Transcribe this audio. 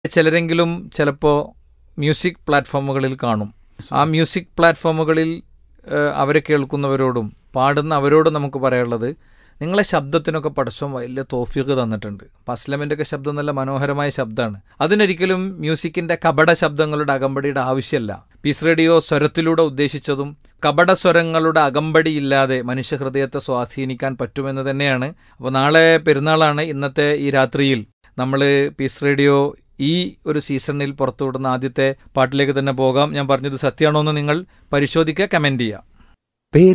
ചിലരെങ്കിലും ചിലപ്പോൾ മ്യൂസിക് പ്ലാറ്റ്ഫോമുകളിൽ കാണും ആ മ്യൂസിക് പ്ലാറ്റ്ഫോമുകളിൽ ഏഹ്, അവരെ കേൾക്കുന്നവരോടും പാടുന്ന അവരോടും നമുക്ക് പറയാനുള്ളത് നിങ്ങളെ ശബ്ദത്തിനൊക്കെ പടച്ചോൻ വലിയ തോഫീക്ക് തന്നിട്ടുണ്ട് അപ്പം അസ്ലമിൻ്റെ ഒക്കെ ശബ്ദം നല്ല മനോഹരമായ ശബ്ദമാണ് അതിനൊരിക്കലും മ്യൂസിക്കിൻ്റെ കപട ശബ്ദങ്ങളുടെ അകമ്പടിയുടെ ആവശ്യമല്ല പീസ് റേഡിയോ സ്വരത്തിലൂടെ ഉദ്ദേശിച്ചതും കപട സ്വരങ്ങളുടെ അകമ്പടിയില്ലാതെ മനുഷ്യഹൃദയത്തെ സ്വാധീനിക്കാൻ പറ്റുമെന്ന് തന്നെയാണ് അപ്പോൾ നാളെ പെരുന്നാളാണ് ഇന്നത്തെ ഈ രാത്രിയിൽ നമ്മൾ പീസ് റേഡിയോ ഈ ഒരു സീസണിൽ പുറത്തുവിടുന്ന ആദ്യത്തെ പാട്ടിലേക്ക് തന്നെ പോകാം ഞാൻ പറഞ്ഞത് സത്യമാണോ എന്ന് നിങ്ങൾ പരിശോധിക്കുക കമൻറ്റ് ചെയ്യുക